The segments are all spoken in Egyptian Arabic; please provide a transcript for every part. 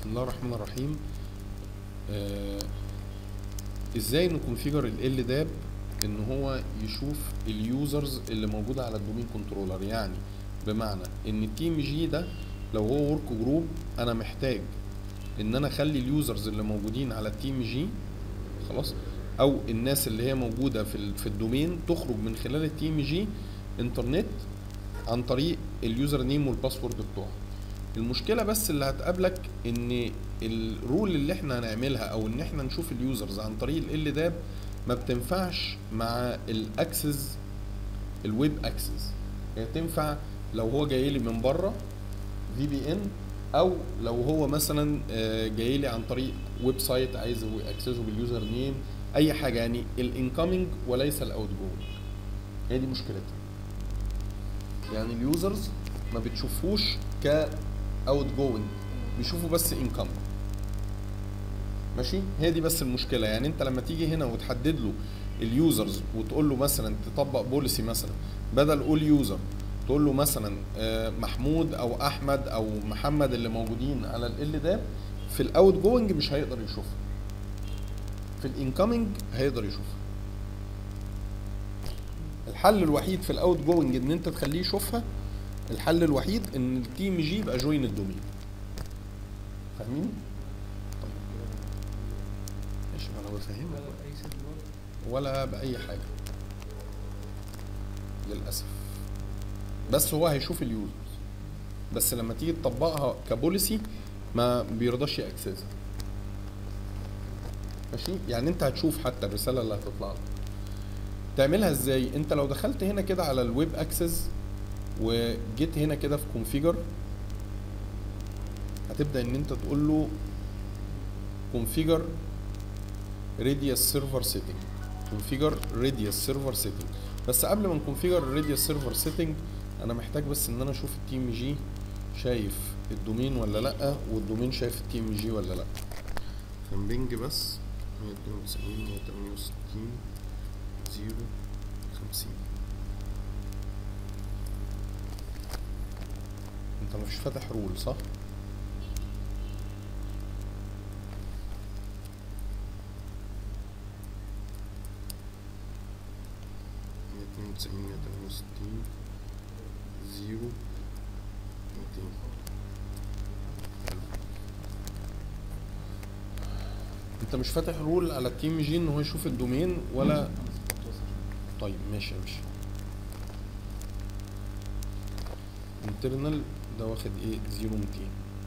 بسم الله الرحمن الرحيم آه ازاي نكونفيجر ال داب ان هو يشوف اليوزرز اللي موجوده على الدومين كنترولر يعني بمعنى ان التيم جي ده لو هو ورك جروب انا محتاج ان انا اخلي اليوزرز اللي موجودين على التيم جي خلاص او الناس اللي هي موجوده في ال- في الدومين تخرج من خلال التيم جي انترنت عن طريق اليوزر نيم والباسورد بتوعه المشكله بس اللي هتقابلك ان الرول اللي احنا هنعملها او ان احنا نشوف اليوزرز عن طريق ال داب ما بتنفعش مع الاكسس الويب اكسس هي تنفع لو هو جاي لي من بره في بي ان او لو هو مثلا آه، جاي لي عن طريق ويب سايت عايز هو اكسسه باليوزر نيم اي حاجه يعني الانكoming وليس الاوت جوينج هي دي مشكلتها يعني اليوزرز ما بتشوفوش ك اوت جوينج بيشوفوا بس انكم ماشي هي دي بس المشكله يعني انت لما تيجي هنا وتحدد له اليوزرز وتقول له مثلا تطبق بوليسي مثلا بدل اول يوزر تقول له مثلا آه، محمود او احمد او محمد اللي موجودين على ال ده في الاوت جوينج مش هيقدر يشوفها في الانكoming هيقدر يشوفها الحل الوحيد في الاوت جوينج ان انت تخليه يشوفها الحل الوحيد ان التيم جي يبقى جوين الدومين فاهمين طيب ماشي ما انا بفهمك ولا اي سد برضه ولا باي حاجه للاسف بس هو هيشوف اليوزرز بس لما تيجي تطبقها كبوليسي ما بيرضاش ياكسسها ماشي يعني انت هتشوف حتى الرساله اللي هتطلع لك تعملها ازاي انت لو دخلت هنا كده على الويب اكسس وجيت هنا كده في كونفيجر هتبدا ان انت تقول له كونفيجر radius server setting configure radius server setting بس قبل ما نكونفيجر radius server setting انا محتاج بس ان انا اشوف التيم جي شايف الدومين ولا لا والدومين شايف التيم جي ولا لا فنبنج بس 192 168 0 50 انت مش فاتح رول صح؟ مية اتنين وتسعين مية تمانية وستين زيرو ميتين انت مش فاتح رول على التيم جي ان هو يشوف الدومين ولا طيب ماشي ماشي انترنال ده واخد ايه زيرو ميتين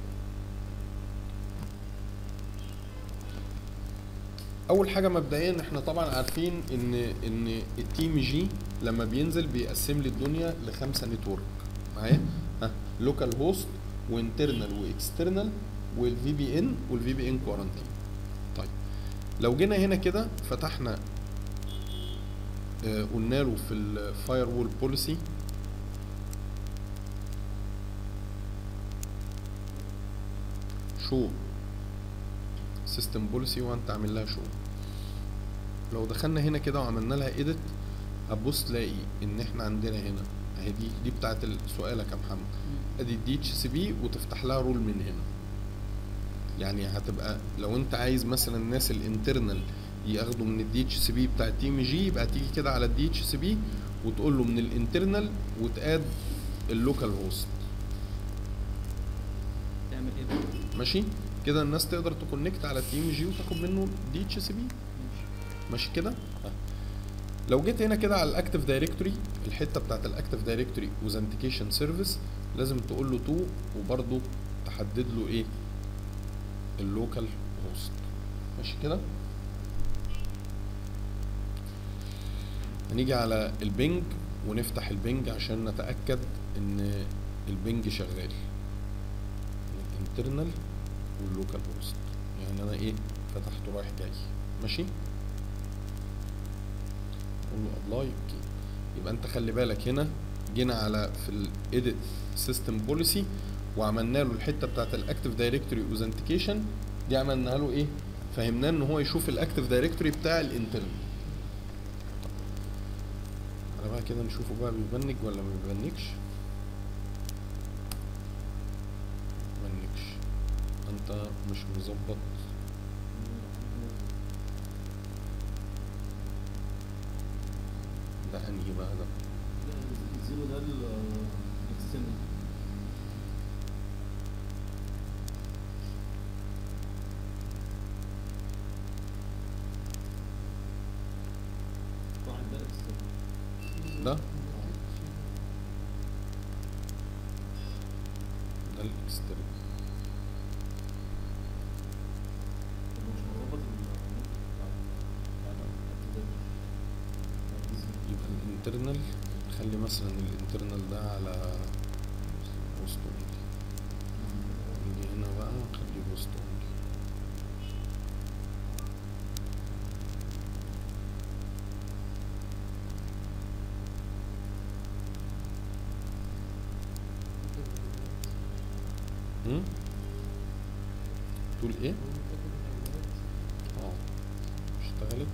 اول حاجه مبدئيا احنا طبعا عارفين ان ان التيم جي لما بينزل بيقسم لي الدنيا لخمسه نتورك معايا ها لوكال هوست وانترنال واكسترنال والفي بي ان والفي بي ان كوارنتين طيب لو جينا هنا كده فتحنا آه، قلنا له في الفاير وول بوليسي شو سيستم بوليسي وانت عامل لها شو لو دخلنا هنا كده وعملنا لها ايديت هتبص تلاقي ان احنا عندنا هنا اهي دي دي بتاعت سؤالك يا محمد ادي الدي اتش سي بي وتفتح لها رول من هنا يعني هتبقى لو انت عايز مثلا الناس الانترنال ياخدوا من الدي اتش سي بي بتاع التيم جي يبقى تيجي كده على الدي اتش سي بي وتقول له من الانترنال وتاد اللوكال هوست تعمل ايه بقى؟ ماشي كده الناس تقدر تكونكت على التيم جي وتاخد منه دي اتش سي بي ماشي كده آه. لو جيت هنا كده على الاكتف دايركتوري الحته بتاعت الاكتف دايركتوري اوثنتيكيشن سيرفيس لازم تقول له تو وبرده تحدد له ايه اللوكال هوست ماشي كده هنيجي على البنج ونفتح البنج عشان نتاكد ان البنج شغال الانترنال واللوكال هوست يعني انا ايه فتحته رايح جاي ماشي اقول له ابلاي اوكي يبقى انت خلي بالك هنا جينا على في الايديت سيستم بوليسي وعملنا له الحته بتاعت الاكتف دايركتوري اوثنتيكيشن دي عملنا له ايه فهمناه ان هو يشوف الاكتف دايركتوري بتاع الانترنال على بقى كده نشوفه بقى بيبنج ولا ما بيبنجش بيبنجش انت مش مظبط ده انهي بقى ده الزيرو ده الاكسترنال واحد ده الاكسترنال ده ده الاكسترنال مش مظبط النقطة بتاع بتاع الابتدائي. يبقى الانترنال خلي مثلا الانترنال ده على وسط اونلي نيجي هنا بقى نخليه وسط اونلي هم؟ تقول ايه؟ اه اشتغلت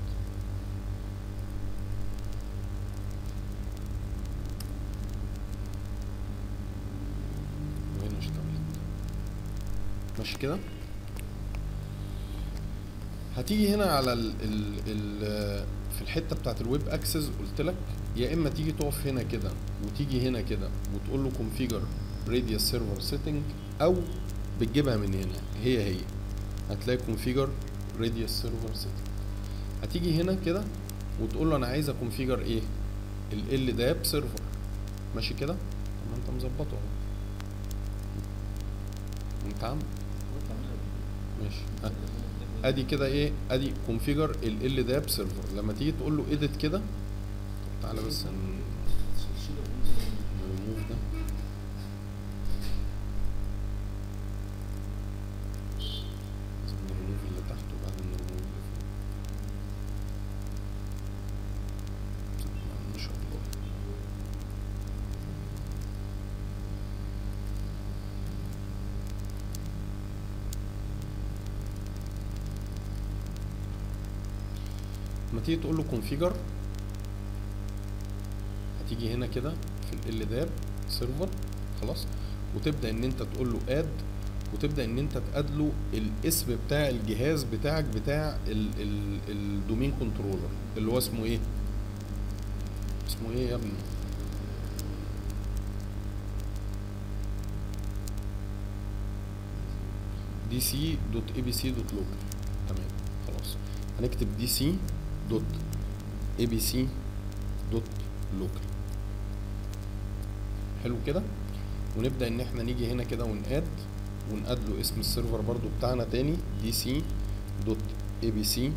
وهنا اشتغلت ماشي كده هتيجي هنا على ال ال ال في الحته بتاعت الويب اكسس قلت لك يا اما تيجي تقف هنا كده وتيجي هنا كده وتقول له configure radius server setting او بتجيبها من هنا هي هي هتلاقي configure radius server setting هتيجي هنا كده وتقول له انا عايز configure ايه ال ال داب سيرفر ماشي كده طب ما انت مظبطه اهو انت عم قلت اعملها ماشي ها. بالإيه؟ ادي كده ايه ادي كونفيجر ال ال داب سيرفر لما تيجي تقول له اديت كده طب تعالى بس نريموف ده لازم نريموف اللي تحت وبعدين نريموف اللي فوق ما شاء الله لما تيجي تقول له configure هتيجي هنا كده في ال داب سيرفر خلاص وتبدا ان انت تقول له اد وتبدا ان انت تاد له الاسم بتاع الجهاز بتاعك بتاع ال ال الدومين كنترولر اللي هو اسمه ايه اسمه ايه يا ابني دي سي دوت اي بي سي دوت لوكال تمام خلاص هنكتب دي سي دوت اي بي سي دوت لوكال حلو كده ونبدا ان احنا نيجي هنا كده وناد وناد له اسم السيرفر برضو بتاعنا تاني دي سي دوت اي بي سي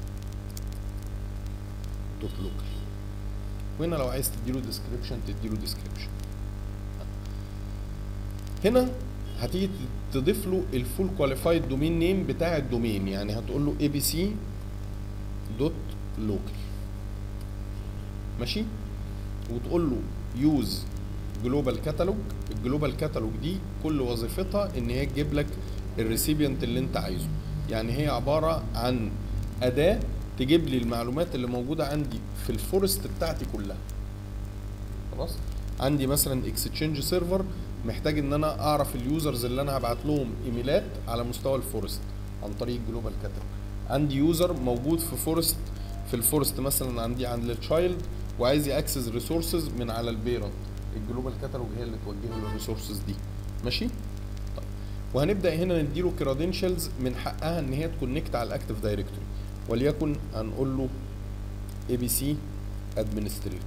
دوت لوكال وهنا لو عايز تديله ديسكريبشن تديله ديسكريبشن هنا هتيجي تضيف له الفول كواليفايد دومين نيم بتاع الدومين يعني هتقول له اي بي سي دوت لوكال ماشي وتقول له يوز جلوبال كاتالوج الجلوبال كاتالوج دي كل وظيفتها ان هي تجيب لك الريسيبيانت اللي انت عايزه يعني هي عباره عن اداه تجيب لي المعلومات اللي موجوده عندي في الفورست بتاعتي كلها خلاص عندي مثلا اكستشينج سيرفر محتاج ان انا اعرف اليوزرز اللي انا هبعت لهم ايميلات على مستوى الفورست عن طريق الجلوبال كاتالوج عندي يوزر موجود في فورست في الفورست مثلا عندي عند التشايلد وعايز ياكسس ريسورسز من على البيرنت الجلوبال كاتالوج هي اللي توجهه له الريسورسز دي ماشي طيب وهنبدا هنا نديله كريدنشالز من حقها ان هي تكونكت على الاكتيف دايركتوري وليكن هنقول له اي بي سي ادمنستريتور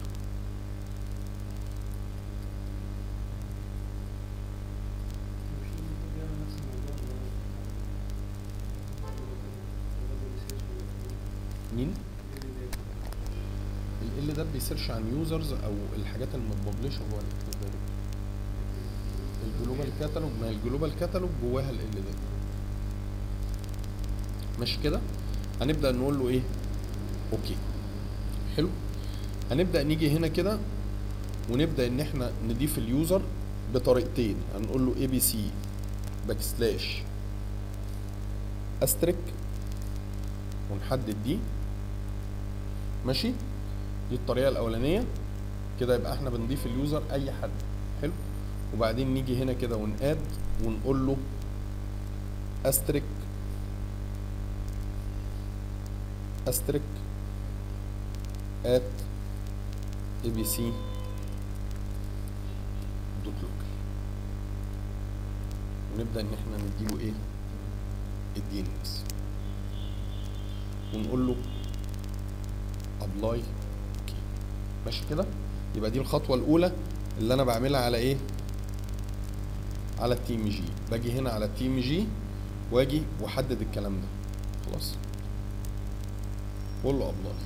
مين ال ده بيسيرش عن يوزرز او الحاجات المتببلشه جوه الاكتيف دايركتوري الجلوبال كاتالوج ما الجلوبال كاتالوج جواها ال ده ماشي كده هنبدا نقول له ايه اوكي حلو هنبدا نيجي هنا كده ونبدا ان احنا نضيف اليوزر بطريقتين هنقول له اي بي سي باك سلاش استريك ونحدد دي ماشي دي الطريقه الاولانيه كده يبقى احنا بنضيف اليوزر اي حد حلو وبعدين نيجي هنا كده وناد ونقول له استريك استريك ات اي بي سي دوت لوكال ونبدا ان احنا نديله ايه الدي ان اس ونقول له ابلاي اوكي ماشي كده يبقى دي الخطوه الاولى اللي انا بعملها على ايه على التي ام جي باجي هنا على التي ام جي واجي واحدد الكلام ده خلاص واقول له ابلاي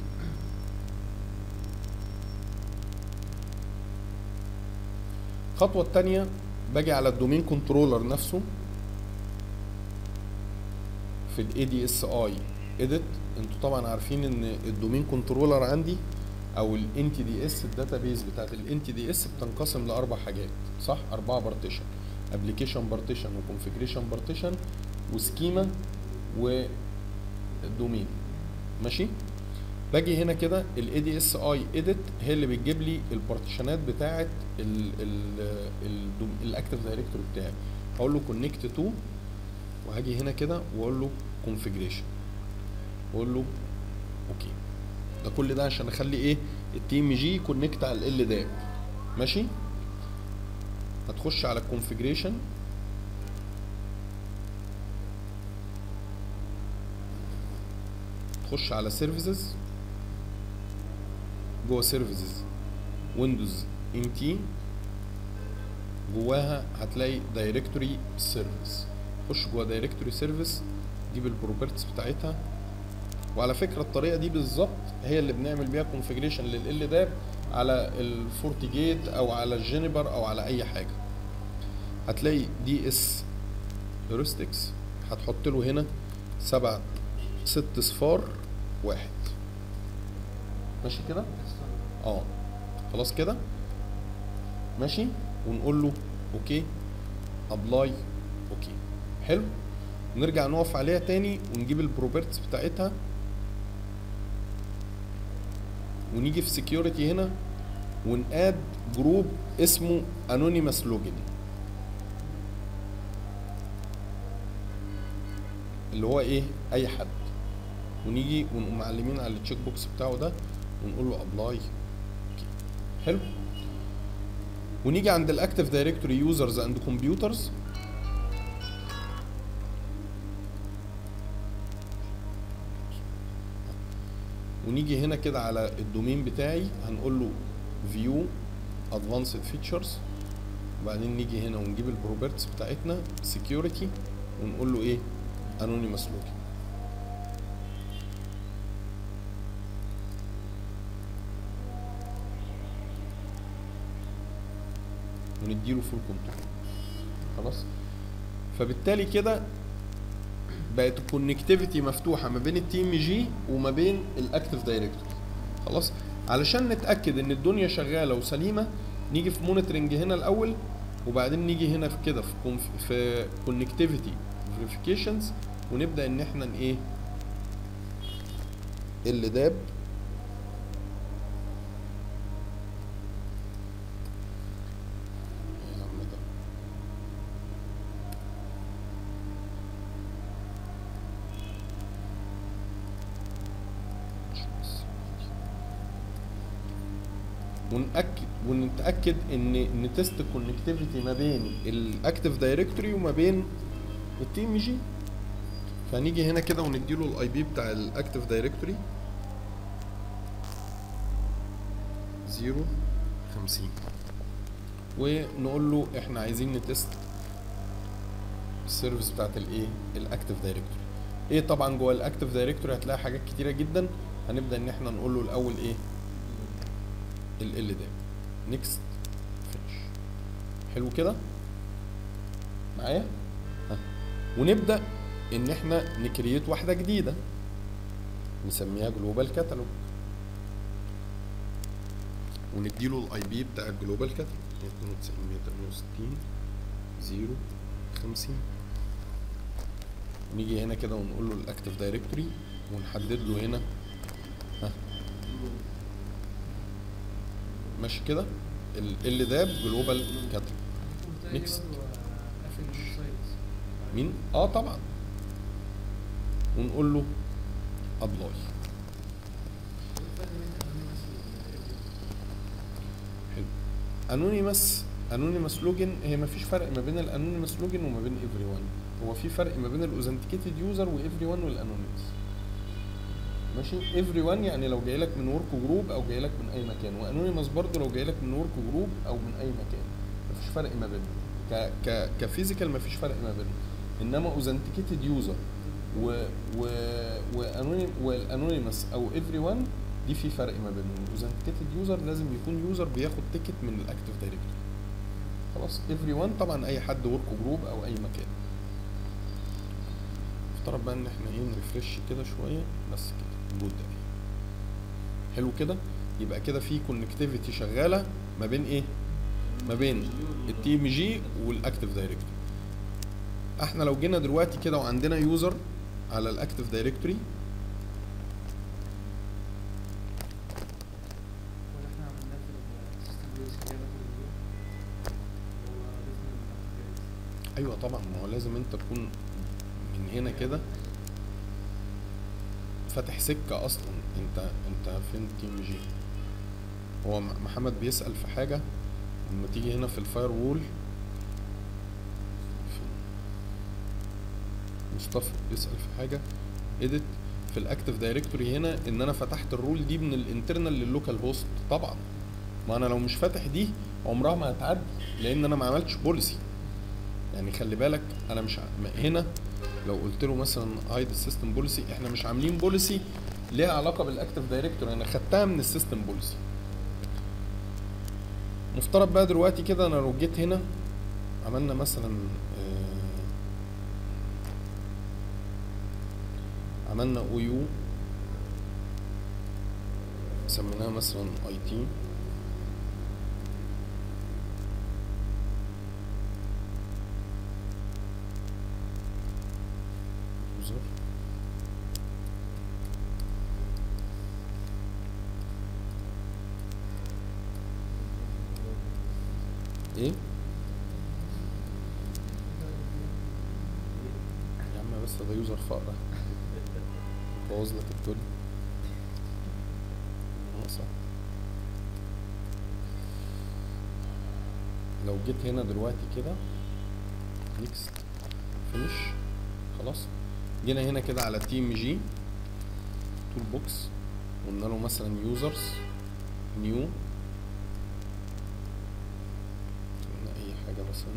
الخطوه الثانيه باجي على الدومين كنترولر نفسه في الاي دي اس اي اديت انتوا طبعا عارفين ان الدومين كنترولر عندي او الان تي دي اس الداتابيز بتاعت الان تي دي اس بتنقسم لاربع حاجات صح اربعه بارتيشن ابلكيشن بارتيشن وكونفيجريشن بارتيشن وسكيما ودومين ماشي باجي هنا كده الاي دي اس اي اديت هي اللي بتجيب لي البارتيشنات بتاعه الاكتف دايركتوري بتاعي هقول له كونكت تو وهاجي هنا كده واقول له كونفيجريشن واقول له اوكي ده كل ده عشان اخلي ايه التي ام جي كونكت على ال داب ماشي هتخش على الكونفيجريشن تخش على سيرفيسز جوه سيرفيسز ويندوز ام تي جواها هتلاقي دايركتوري سيرفيس خش جوه دايركتوري سيرفيس جيب البروبرتيز بتاعتها وعلى فكره الطريقه دي بالظبط هي اللي بنعمل بيها كونفيجريشن لل داب على الفورتي جيت او على الجينيبر او على اي حاجه هتلاقي دي اس هيورستكس هتحط له هنا سبع ست صفار واحد ماشي كده اه خلاص كده ماشي ونقول له اوكي ابلاي اوكي حلو نرجع نقف عليها تاني ونجيب البروبرتيز بتاعتها ونيجي في سكيورتي هنا ونقاد جروب اسمه انونيمس لوجن اللي هو ايه اي حد ونيجي ونقوم معلمين على التشيك بوكس بتاعه ده ونقول له ابلاي حلو ونيجي عند الاكتف دايركتوري يوزرز اند كمبيوترز ونيجي هنا كده على الدومين بتاعي هنقول له فيو ادفانسد فيتشرز وبعدين نيجي هنا ونجيب البروبرتيز بتاعتنا سكيورتي ونقول له ايه انونيمس لوجن ونديله فول كنترول خلاص فبالتالي كده بقت الكونكتيفيتي مفتوحه ما بين التي ام جي وما بين الاكتف دايركتوري خلاص علشان نتاكد ان الدنيا شغاله وسليمه نيجي في مونيتورنج هنا الاول وبعدين نيجي هنا في كده في كونف في كونكتيفيتي فيريفيكيشنز ونبدا ان احنا ن- ايه اللي داب يا عم ده. ونأكد ونتأكد ان نتست الكونكتيفيتي ما بين الاكتف دايركتوري وما بين التي ام جي فهنيجي هنا كده ونديله الاي بي بتاع الاكتف دايركتوري 0 50 ونقول له احنا عايزين نتست السيرفيس بتاعت الايه الاكتف دايركتوري ايه طبعا جوه الاكتف دايركتوري هتلاقي حاجات كتيره جدا هنبدا ان احنا نقول له الاول ايه ال ال ده نيكست فينش حلو كده معايا ها. ونبدا ان احنا نكريت واحده جديده نسميها جلوبال كاتالوج ونديله الاي بي بتاع الجلوبال كاتالوج 92 168 0 50 ونيجي هنا كده ونقول له الاكتف دايركتوري ونحدد له هنا ها ماشي كده اللي داب جلوبال كاتالوج Next. قافل السايت مين اه طبعا ونقول له ابلاي حلو انونيمس انونيمس لوجن هي ما فيش فرق ما بين الانونيمس لوجن وما بين ايفري ون هو في فرق ما بين الاوثنتيكيتد يوزر وايفري ون والانونيمس ماشي ايفري ون يعني لو جاي لك من ورك جروب او جاي لك من اي مكان وانونيمس برضه لو جاي لك من ورك جروب او من اي مكان مفيش فرق ما بينهم ك ك كفيزيكال مفيش فرق ما بينهم انما اوثنتيكيتد يوزر و و وانونيم والانونيمس او ايفري ون دي في فرق ما بينهم الاوثنتيكيتد يوزر لازم يكون يوزر بياخد تيكت من الاكتيف دايركتوري خلاص ايفري ون طبعا اي حد ورك جروب او اي مكان افترض بقى ان احنا ايه نرفرش كده شويه بس كده بود ده حلو كده يبقى كده في كونكتيفيتي شغاله ما بين ايه ما بين التي ام جي والاكتيف دايركتوري احنا لو جينا دلوقتي كده وعندنا يوزر على الاكتيف دايركتوري ولا احنا عملناه في السيستم بيوز كده هو باسم ايوه طبعا ما هو لازم انت تكون من هنا كده فاتح سكه اصلا انت انت فين تي ام جي هو م- محمد بيسال في حاجه لما تيجي هنا في الفاير وول مصطفى بيسال في حاجه اديت في الاكتيف دايركتوري هنا ان انا فتحت الرول دي من الانترنال لللوكال هوست طبعا ما انا لو مش فاتح دي عمرها ما هتعدي لان انا ما عملتش بوليسي يعني خلي بالك انا مش ع- م- هنا لو قلت له مثلا هايد السيستم بوليسي احنا مش عاملين بوليسي ليها علاقه بالاكتيف دايركتوري انا خدتها من السيستم بوليسي مفترض بقى دلوقتي كده انا لو جيت هنا عملنا مثلا آه، عملنا او يو سميناها مثلا اي تي يوزر ايه يا عم بس ده يوزر فقرة بوظ لك الدنيا اه صح لو جيت هنا دلوقتي كده نيكست فينش خلاص جينا هنا كده على تي ام جي تول بوكس قلنا له مثلا يوزرز نيو قلنا اي حاجه مثلا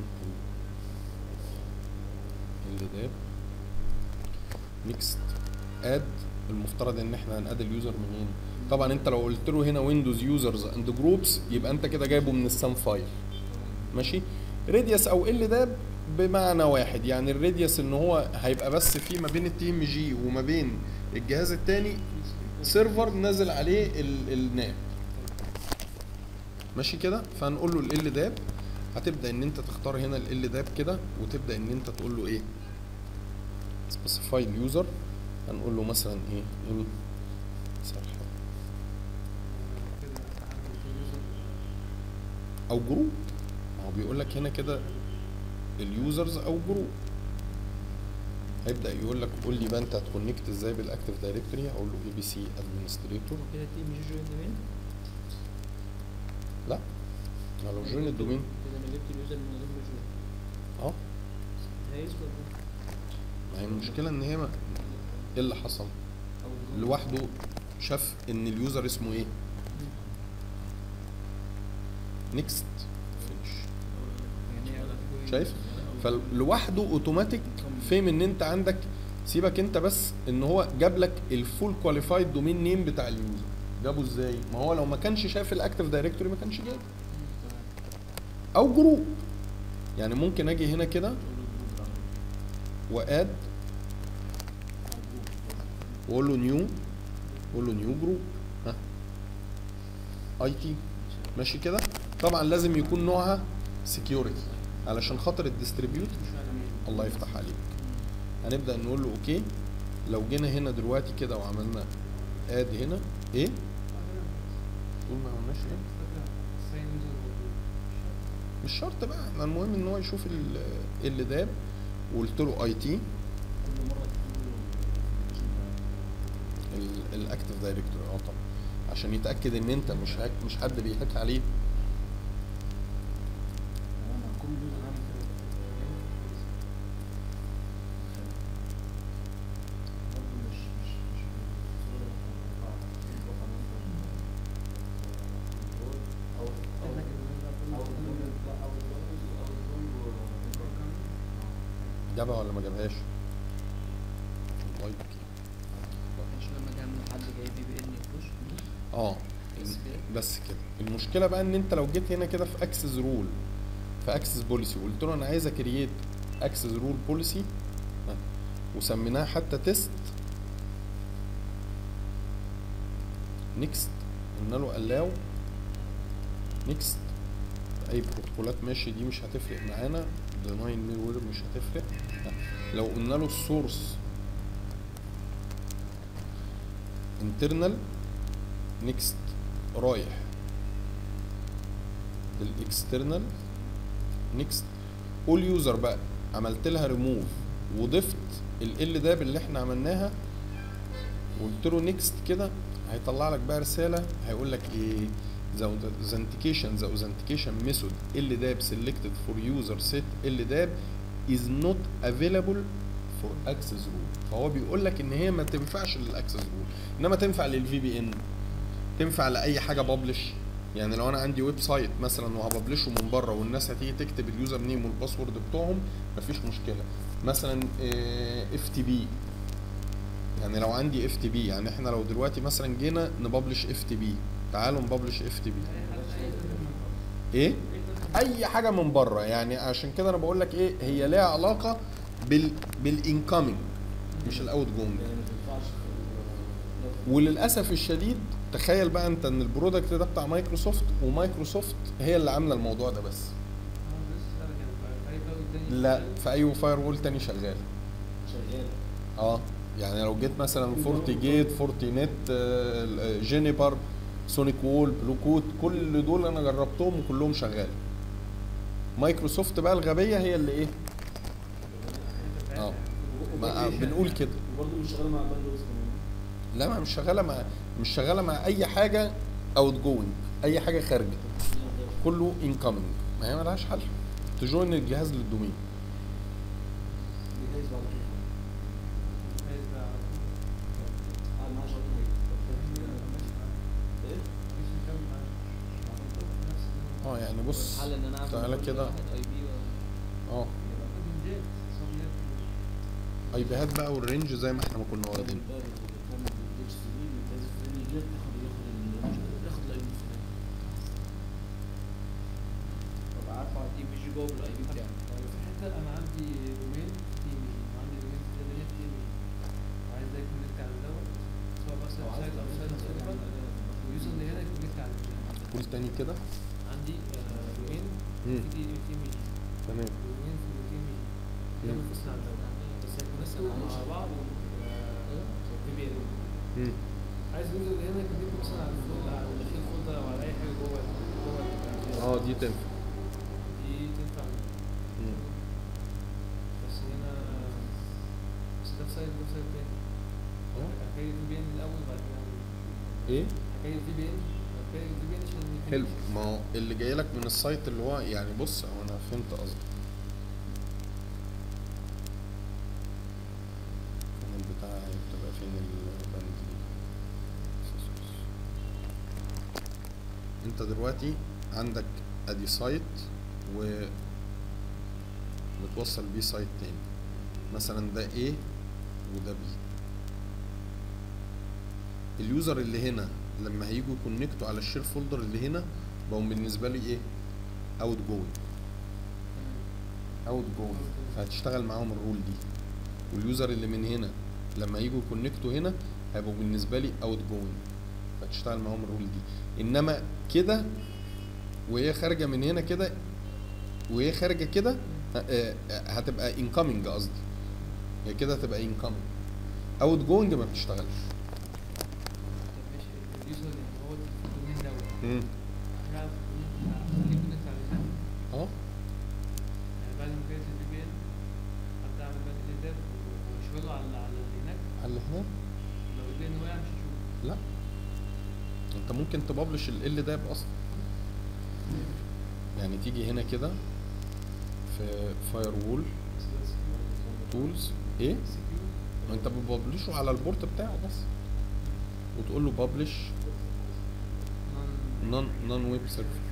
اللي داب نيكست اد المفترض ان احنا هنقاد اليوزر منين طبعا انت لو قلت له هنا ويندوز يوزرز اند جروبس يبقى انت كده جايبه من السام فايل ماشي راديوس او ال داب بمعنى واحد يعني الراديوس ان هو هيبقى بس في ما بين التي ام جي وما بين الجهاز التاني سيرفر نازل عليه ال- الناب ماشي كده فهنقول له ال داب هتبدا ان انت تختار هنا ال داب كده وتبدا ان انت تقول له ايه سبيسيفاي اليوزر هنقول له مثلا ايه ام صح كده عامل في يوزر او جروب ما هو بيقول لك هنا كده اليوزرز او جروب هيبدا يقول لك قول لي بقى انت هتكونكت ازاي بالاكتيف دايركتوري اقول له اي بي سي ادمنستريتور كده تي ام جي جوين دومين لا انا لو جوين الدومين كده انا جبت اليوزر من غير ما جوين اه هيثبت ما هي المشكله ان هي ما ايه اللي حصل او لوحده شاف ان اليوزر اسمه ايه نيكست فينش يعني على شايف فلوحده اوتوماتيك فهم ان انت عندك سيبك انت بس ان هو جاب لك الفول كواليفايد دومين نيم بتاع اليوزر جابه ازاي ما هو لو ما كانش شاف الاكتيف دايركتوري ما كانش جابه او جروب يعني ممكن اجي هنا كده واد واقول له نيو واقول له نيو جروب ها اي تي ماشي كده طبعا لازم يكون نوعها سكيورتي علشان خاطر الديستريبيوت الله يفتح عليك هنبدا نقول له اوكي لو جينا هنا دلوقتي كده وعملنا اد هنا ايه تقول ما عملناش ايه ساين يوزر مش شرط بقى احنا المهم ان هو يشوف ال- اللي داب وقلت له اي تي كل مره تقول له الاكتف دايركتوري اه طبعا عشان يتاكد ان انت مش هاك مش حد بيهاك عليه انا كل يوزر عامل كده برضه مش مش مش صورة او او احنا كده او بنبقى كل- لا او او جابها ولا ما جابهاش الله يبكي مش لما كان حد جاي بي بي ان يخش اه بس كده. بس كده المشكله بقى ان انت لو جيت هنا كده في اكسس رول في اكسس بوليسي وقلت له انا عايز اكرييت اكسس رول بوليسي وسميناها حتى تيست نيكست قلنا له الاو نيكست اي بروتوكولات ماشي دي مش هتفرق معانا ديناين ميل وير مش هتفرق لو قلنا له السورس انترنال نيكست رايح للاكسترنال نيكست اول يوزر بقى عملت لها ريموف وضفت ال داب اللي احنا عملناها وقلت له نيكست كده هيطلع لك بقى رساله هيقول لك ايه the authentication the authentication method LDAP selected for user set LDAP is not available for access rule فهو بيقول لك ان هي ما تنفعش للاكسس رول انما تنفع للفي بي ان تنفع لاي حاجه ببلش يعني لو انا عندي ويب سايت مثلا وهبلشه من بره والناس هتيجي تكتب اليوزر نيم والباسورد بتوعهم مفيش مشكله مثلا اف تي بي يعني لو عندي اف تي بي يعني احنا لو دلوقتي مثلا جينا نبلش اف تي بي تعالوا نبلش اف تي بي ايه اي حاجه من بره يعني عشان كده انا بقول لك ايه هي ليها علاقه بال بالانكoming مش الاوت جوينج يعني ما تنفعش في- وللاسف الشديد تخيل بقى انت ان البرودكت ده بتاع مايكروسوفت ومايكروسوفت هي اللي عامله الموضوع ده بس لا في اي فاير وول تاني شغال شغال اه يعني لو جيت مثلا فورتي جيت فورتي نت آه، جينيبر سونيك وول بلو كوت كل دول انا جربتهم وكلهم شغال مايكروسوفت بقى الغبيه هي اللي ايه اه ما بنقول كده وبرضه مش شغال مع باندوز كمان لا ما مش شغاله مع مش شغاله مع اي حاجه اوت جوينج اي حاجه خارجه كله انكمنج ما هي ملهاش حل تجوين الجهاز للدومين بيجهز بعد كده قاعد معاه شهر ايه؟ اه يعني بص الحل ان انا اعمل تعالى كل كده. واحد اي بي اه اي بيهات بقى والرينج زي ما احنا ما كنا واخدين ببقى عارف على الدي بي جي جوه بالاي بي بتاعي انا عندي دومين تيمي وعندي دومين تاني تيمي وعايز ده يكونكت على دوت سواء بقى سايت سايت او سايت سيرفر واليوزر اللي هنا يكونكت على الدومين قول تاني كده عندي آه، دومين مم. في تيمي تمام دومين في تيمي ده مم. منفصل عن ده بس هيكونكتوا مع بعض في بي ان مم. عايز اليوزر اللي هنا يكونكت مثلا على الفولدر على الداخل فولدر او على اي حاجه جوه جوه ال- اه دي تنفع دي تنفع مم. بس هنا بس ده في سايت ده في سايت تاني اه. حكاية الفي بي ان الأول وبعد كده أعمل- ايه حكاية الفي بي ان حكاية الفي بي ان عشان يكون- حلو ما هو اللي جاي لك من السايت اللي هو يعني بص هو انا فهمت قصدك كان البتاع بتبقى فين البند دي انت دلوقتي عندك ادي سايت و متوصل بيه سايت تاني مثلا ده A وده B اليوزر اللي هنا لما هيجوا يكونكتوا على الشير فولدر اللي هنا بقوا بالنسبه لي ايه اوت جوينج اوت جوينج فهتشتغل معاهم الرول دي واليوزر اللي من هنا لما يجوا يكونكتوا هنا هيبقوا بالنسبه لي اوت جوينج فهتشتغل معاهم الرول دي انما كده وهي خارجه من هنا كده وهي خارجه كده آه، آه، هتبقى انكمنج قصدي هي كده هتبقى انكمنج اوت جوينج ما بتشتغلش طب ماشي اليوزر اللي هو الدومين دوت امم هيعرف يكونكت يكونكت على هنا اه يعني بعد ما جايز الفي بي ان ابدا اعمل بقى اللي ده واشغله على على اللي هناك على هنا لو الفي بي ان وقع مش هشوفه لا انت ممكن تبلش ال داب اصلا يعني تيجي هنا كده في فاير وول تولز ايه ما انت بتبلشه على البورت بتاعه بس وتقول له ببلش نون نون ويب سيرفر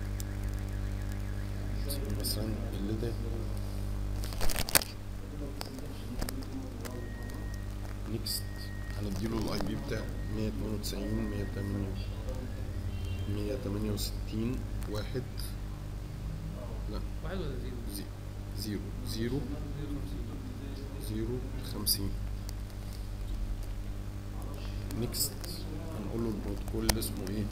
مثلا اللي ده نيكست هنديله الاي بي بتاع 192 108 168 واحد لا واحد ولا زيرو؟ زي- زيرو زيرو زيرو خمسين نيكست هنقول له البروتوكول اللي اسمه ايه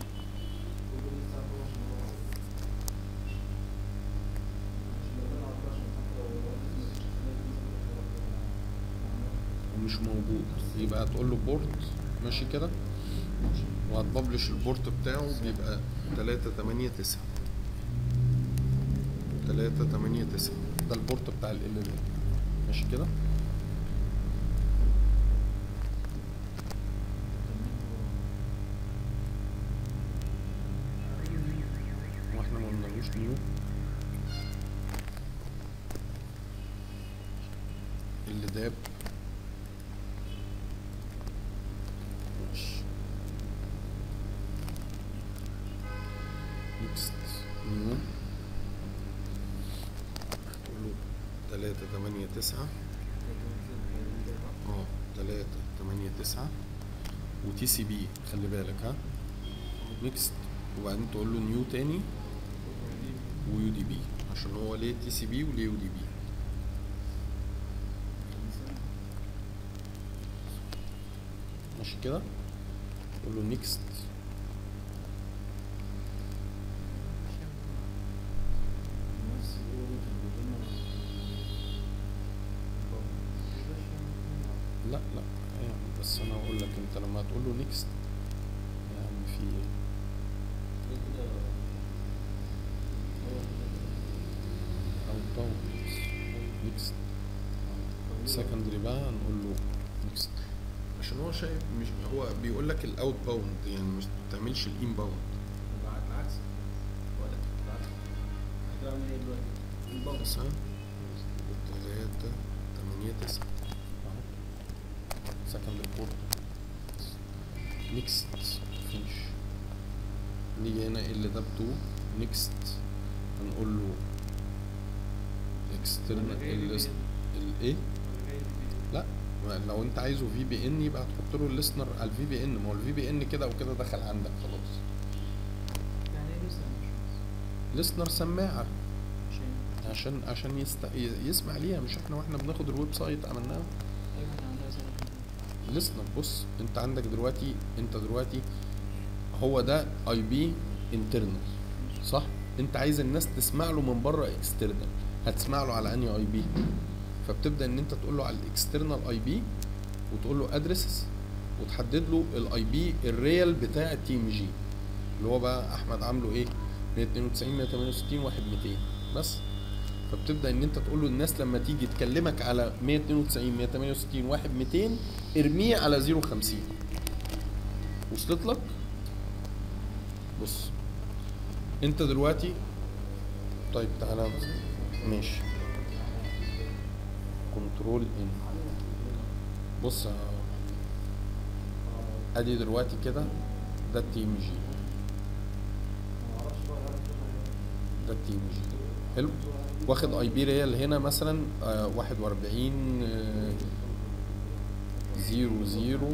ومش موجود يبقى هتقول له بورت ماشي كده وهتبلش البورت بتاعه بيبقى تلاتة تمانية تسعة تلاتة تمانية تسعة ده البورت بتاع ال ال ماشي كده واحنا ما قلنالوش نيو اللي داب ماشي نيكست نيو هتقول له تلاتة تمانية تسعة اه تلاتة تمانية تسعة وتي سي بي خلي بالك ها نيكست وبعدين تقول له نيو تاني ويو دي بي عشان هو ليه تي سي بي وليه يو دي بي ماشي كده تقول له نيكست لا لا يعني بس انا اقول لك انت لما تقول له نيكست يعني في ايه اوت باوند نيكست سكندري بقى نقول له نيكست عشان هو شايف مش هو بيقول لك الاوت باوند يعني مش بتعملش الان باوند العكس ولا العكس هتعمل ايه دلوقتي؟ الباص بس ها تلاتة تمانية تسعة سكندري بورت نيكست فينش نيجي هنا اللي ده بتو نيكست هنقول له اكسترنال الايه لا ما لو انت عايزه في بي ان يبقى هتحط له الليسنر على الفي بي ان ما هو الفي بي ان كده وكده دخل عندك خلاص يعني ايه لسه مش ليسنر سماعه عشان عشان عشان يست... ي- يسمع ليها مش احنا واحنا بناخد الويب سايت عملناها ايوه احنا عندنا سنة ليسنر بص انت عندك دلوقتي انت دلوقتي هو ده اي بي انترنال صح انت عايز الناس تسمع له من بره اكسترنال هتسمع له على انهي اي بي فبتبدا ان انت تقول له على الاكسترنال اي بي وتقول له ادرسز وتحدد له الاي بي الريال بتاع التي ام جي اللي هو بقى احمد عامله ايه 192 168 1 200 بس فبتبدا ان انت تقول له الناس لما تيجي تكلمك على 192 168 1 200 ارميه على 050 وصلت لك بص انت دلوقتي طيب تعالى ماشي كنترول ان بص يا- ادي دلوقتي كده ده التي ام جي ده التي ام جي حلو واخد اي بي ريال هنا مثلا آه، 41 آه، زيرو زيرو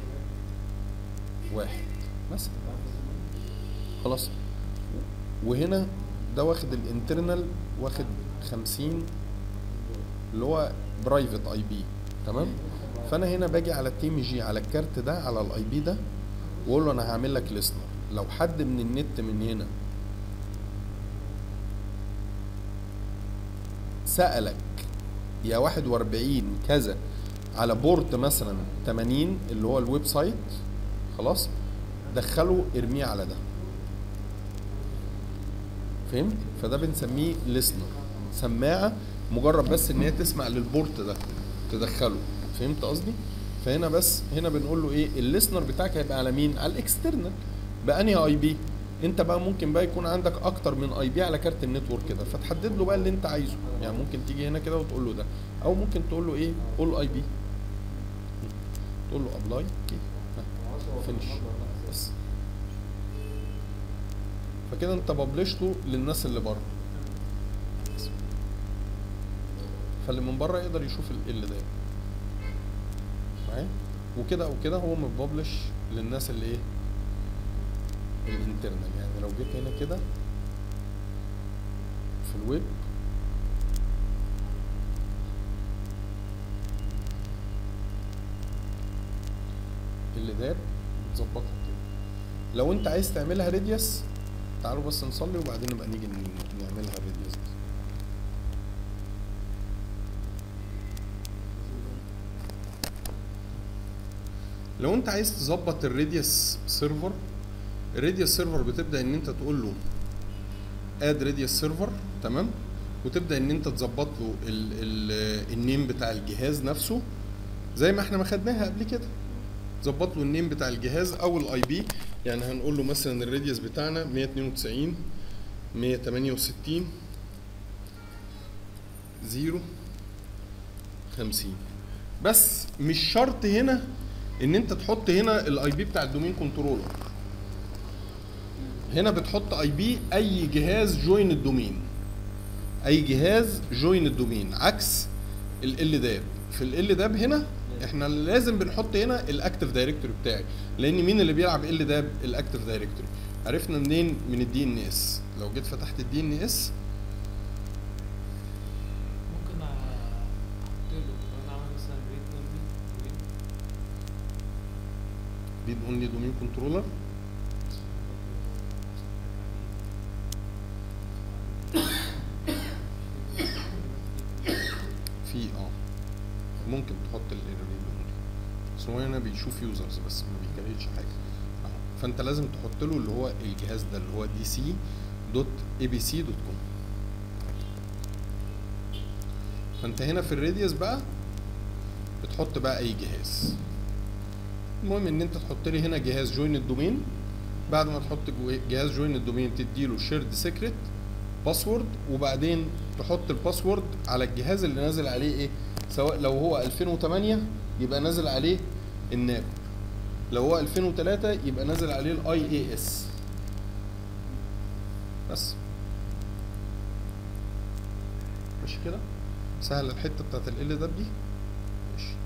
واحد مثلا خلاص وهنا ده واخد الانترنال واخد 50 اللي هو برايفت اي بي تمام فانا هنا باجي على التيم جي على الكارت ده على الاي بي ده واقول له انا هعمل لك ليسنر لو حد من النت من هنا سألك يا 41 كذا على بورت مثلا 80 اللي هو الويب سايت خلاص دخله ارميه على ده فهمت فده بنسميه ليسنر سماعه مجرد بس ان هي تسمع للبورت ده تدخله فهمت قصدي فهنا بس هنا بنقول له ايه الليسنر بتاعك هيبقى على مين على الاكسترنال بانهي اي بي انت بقى ممكن بقى يكون عندك اكتر من اي بي على كارت النتورك كده فتحدد له بقى اللي انت عايزه يعني ممكن تيجي هنا كده وتقول له ده او ممكن تقول له ايه اول اي بي تقول له ابلاي فينش بس فكده انت ببلشته للناس اللي بره فاللي من بره يقدر يشوف ال ده معايا وكده او كده هو مببلش للناس اللي ايه الانترنال يعني لو جيت هنا كده في الويب اللي داب تظبطها كده لو انت عايز تعملها راديوس تعالوا بس نصلي وبعدين نبقى نيجي ن- نعملها راديوس لو انت عايز تظبط الراديوس سيرفر الراديوس سيرفر بتبدا ان انت تقول له اد راديوس سيرفر تمام وتبدا ان انت تظبط له ال ال النيم بتاع الجهاز نفسه زي ما احنا ما خدناها قبل كده ظبط له النيم بتاع الجهاز او الاي بي يعني هنقول له مثلا الراديوس بتاعنا 192 168 0 50 بس مش شرط هنا ان انت تحط هنا الاي بي بتاع الدومين كنترولر هنا بتحط اي بي اي جهاز جوين الدومين اي جهاز جوين الدومين عكس ال داب في ال داب هنا احنا لازم بنحط هنا الاكتف دايركتوري بتاعي لان مين اللي بيلعب ال داب الاكتف دايركتوري عرفنا منين من الدي ان اس لو جيت فتحت الدي ان اس ممكن احط له لو انا عامل مثلا ريت اونلي ريد اونلي دومين كنترولر في اه ممكن تحط الريد اونلي بس هو هنا بيشوف يوزرز بس ما بيكريتش حاجه أهو. فانت لازم تحط له اللي هو الجهاز ده اللي هو دي سي دوت اي بي سي دوت كوم فانت هنا في الراديوس بقى بتحط بقى اي جهاز المهم ان انت تحط لي هنا جهاز جوين الدومين بعد ما تحط جو- جهاز جوين الدومين تديله شيرد سيكريت باسورد وبعدين تحط الباسورد على الجهاز اللي نازل عليه ايه سواء لو هو 2008 يبقى نازل عليه الناب لو هو 2003 يبقى نازل عليه الاي اي اس بس ماشي كده سهل الحته بتاعت ال ده دي ماشي